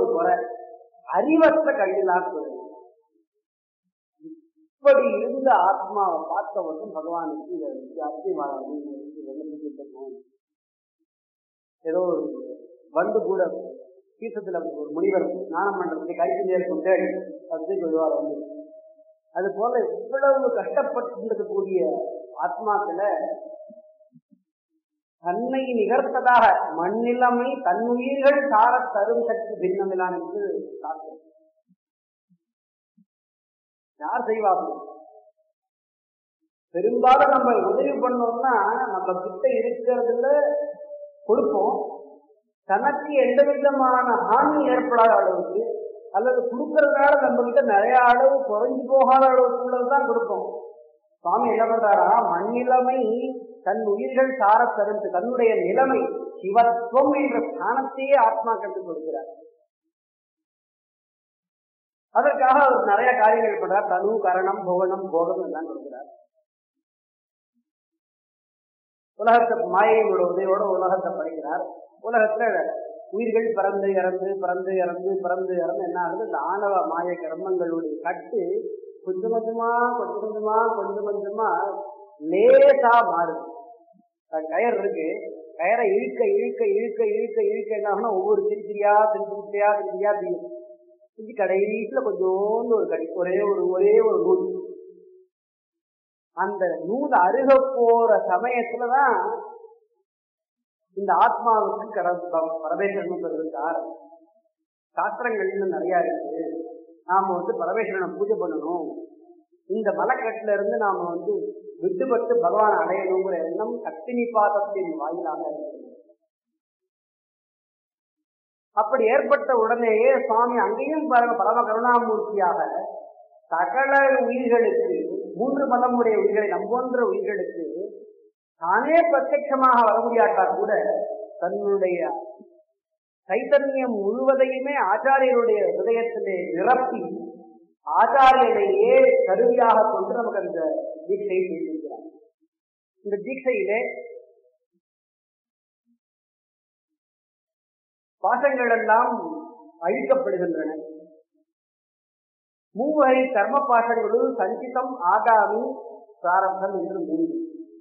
ஒரு குறை அறிவற்ற கண்ணிலான்னு சொல்லுங்க இப்படி இருந்த ஆத்மாவை பார்த்தவனும் பகவானுக்கு இதை வச்சு அத்தியமாக ஏதோ ஒரு வண்டு கூட தீர்த்தத்துல ஒரு முனிவர் ஸ்நானம் பண்றதுக்கு கைக்கு இருக்கும் தேடி அது சொல்லுவார் வந்து அது போல இவ்வளவு கஷ்டப்பட்டு இருக்கக்கூடிய ஆத்மாக்களை தன்னை நிகர்த்ததாக மண்ணிலமை தன்னுயிர்கள் சார தரும் சக்தி பின்னமிலான் என்று சாஸ்திரம் யார் செய்வாங்க பெரும்பாலும் நம்ம உதவி பண்ணோம்னா நம்ம கிட்ட இருக்கிறதுல கொடுப்போம் தனக்கு எந்த விதமான ஹானி ஏற்படாத அளவுக்கு அல்லது கொடுக்கறதுனால நம்ம கிட்ட நிறைய அளவு குறைஞ்சு போகாத அளவுக்கு உள்ளதுதான் கொடுப்போம் சுவாமி என்ன பண்றாரா மண்ணிலைமை தன் உயிர்கள் சார தருந்து தன்னுடைய நிலைமை சிவத்துவம் என்ற ஸ்தானத்தையே ஆத்மா கண்டு கொடுக்கிறார் அதற்காக அவர் நிறைய காரியங்கள் பண்றார் தனு கரணம் புவனம் போகம் எல்லாம் கொடுக்கிறார் உலகத்தை மாயையோட உதவியோட உலகத்தை படைக்கிறார் உலகத்துல உயிர்கள் பிறந்து இறந்து பிறந்து இறந்து பிறந்து இறந்து என்ன ஆகுது இந்த ஆணவ மாய கர்மங்களுடைய கட்டு கொஞ்சம் கொஞ்சமா கொஞ்சம் கொஞ்சமா கொஞ்சம் கொஞ்சமா லேசா மாறுது கயர் இருக்கு கயரை இழுக்க இழுக்க இழுக்க இழுக்க இழுக்க என்ன ஆகும்னா ஒவ்வொரு திருச்சிரியா திருச்சிரியா திருச்சிரியா தீயும் இது கடைசியில கொஞ்சோண்டு ஒரு கடி ஒரே ஒரு ஒரே ஒரு நூல் அந்த நூல் அருக போற சமயத்துலதான் இந்த ஆத்மாவுக்கு கடந்த பரமேஸ்வரன் ஆரம்பம் சாஸ்திரங்கள் இன்னும் நிறைய இருக்கு நாம வந்து பரமேஸ்வரனை பூஜை பண்ணணும் இந்த மலக்கட்டுல இருந்து நாம வந்து விட்டுபட்டு பகவான் அடையணுங்கிற எண்ணம் கத்தினி பாதத்தின் வாயிலாக இருக்கிறது அப்படி ஏற்பட்ட உடனேயே சுவாமி அங்கேயும் பாருங்க பரம கருணாமூர்த்தியாக சகல உயிர்களுக்கு மூன்று மதமுடைய உயிர்களை நம்போன்ற உயிர்களுக்கு தானே பிரத்யட்சமாக வர முடியாட்டால் கூட தன்னுடைய சைத்தன்யம் முழுவதையுமே ஆச்சாரியருடைய ஹிருதயத்திலே நிரப்பி ஆச்சாரியனையே கருவியாக கொண்டு நமக்கு அந்த தீட்சையை செய்திருக்கிறார் இந்த தீட்சையிலே பாசங்கள் எல்லாம் அழிக்கப்படுகின்றன மூவகை கர்ம பாசங்களுள் சஞ்சிதம் ஆகாமி பிராரப்தம் என்று மூன்று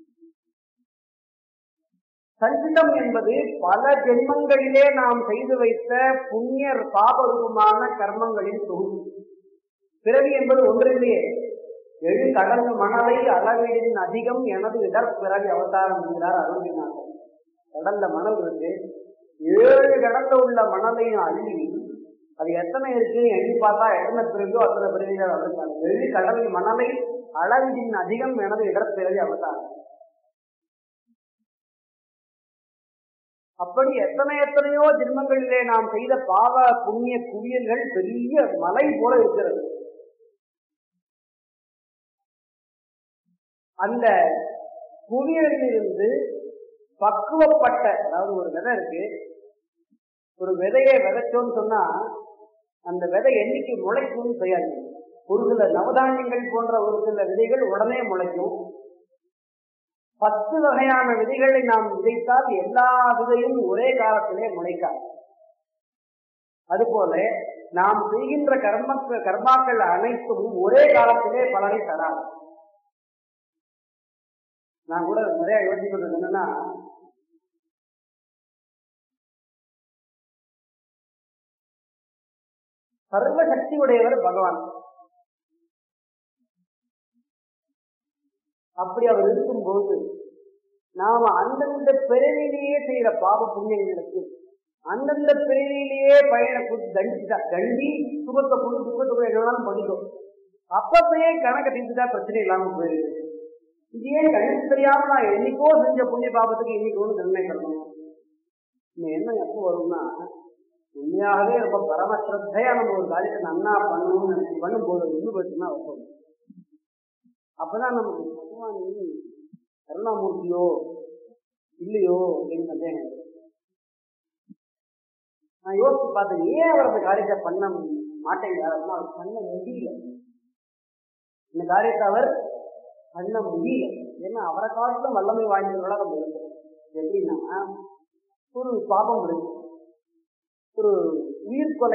சஞ்சிதம் என்பது பல ஜென்மங்களிலே நாம் செய்து வைத்த புண்ணிய பாபரூபமான கர்மங்களின் தொகுதி பிறவி என்பது ஒன்றிலேயே எழு கடல் மணலை அளவீடின் அதிகம் எனது இடற்பிறவி அவதாரம் என்கிறார் அருள்நாதர் கடல்ல மணல் இருக்கு ஏழு கடல்ல உள்ள மணலையும் அள்ளி அது எத்தனை இருக்கு எண்ணி பார்த்தா எத்தனை பிறந்தோ அத்தனை பிறவிகள் அவதாரம் எழு கடல் மணலை அளவிடின் அதிகம் எனது இடற்பிறவி அவதாரம் அப்படி எத்தனை எத்தனையோ ஜென்மங்களிலே நாம் செய்த பாவ புண்ணிய குவியல்கள் பெரிய மலை போல இருக்கிறது அந்த குவியலிலிருந்து பக்குவப்பட்ட அதாவது ஒரு விதை இருக்கு ஒரு விதையை விதைச்சோன்னு சொன்னா அந்த விதை என்னைக்கு முளைக்கும்னு செய்யாது ஒரு சில நவதானியங்கள் போன்ற ஒரு சில விதைகள் உடனே முளைக்கும் பத்து வகையான விதைகளை நாம் விதைத்தால் எல்லா விதையும் ஒரே காலத்திலே முளைக்காது அதுபோல நாம் செய்கின்ற கர்ம கர்மாக்கள் அனைத்தும் ஒரே காலத்திலே பலனை தராது நான் கூட நிறைய யோசிக்கிறது என்னன்னா சர்வ சக்தி உடையவர் பகவான் அப்படி அவர் இருக்கும்போது நாம அந்தந்த பிறவிலேயே செய்யற பாவ புண்ணியங்களுக்கு அந்தந்த பிறவிலேயே பயனை கொடுத்து தண்டிச்சுட்டா தண்டி சுகத்தை கொண்டு சுகத்தை கூட எவ்வளவு பண்ணிக்கும் அப்பப்பயே கணக்கை தீர்த்துட்டா பிரச்சனை இல்லாம போயிருக்கு இதே கணக்கு தெரியாம நான் என்னைக்கோ செஞ்ச புண்ணிய பாபத்துக்கு இன்னைக்கு ஒன்று தண்டனை கிடக்கணும் இந்த எண்ணம் எப்போ வரும்னா உண்மையாகவே ரொம்ப பரமஸ்ரத்தையா நம்ம ஒரு காரியத்தை நன்னா பண்ணணும்னு நினைச்சு பண்ணும்போது இன்னும் பிரச்சனை வரும் அப்பதான் நமக்கு பகவான் கருணாமூர்த்தியோ இல்லையோ அப்படின்னு சந்தேகம் நான் யோசிச்சு பார்த்தேன் ஏன் அவர் அந்த காரியத்தை பண்ண மாட்டேங்கிறார் அப்படின்னா அவர் பண்ண முடியல இந்த காரியத்தை அவர் பண்ண முடியல ஏன்னா அவரை காட்டிலும் வல்லமை வாய்ந்தவர்களாக நம்ம இருக்கிறோம் எப்படின்னா ஒரு பாபம் இருக்கு ஒரு உயிர் கொலை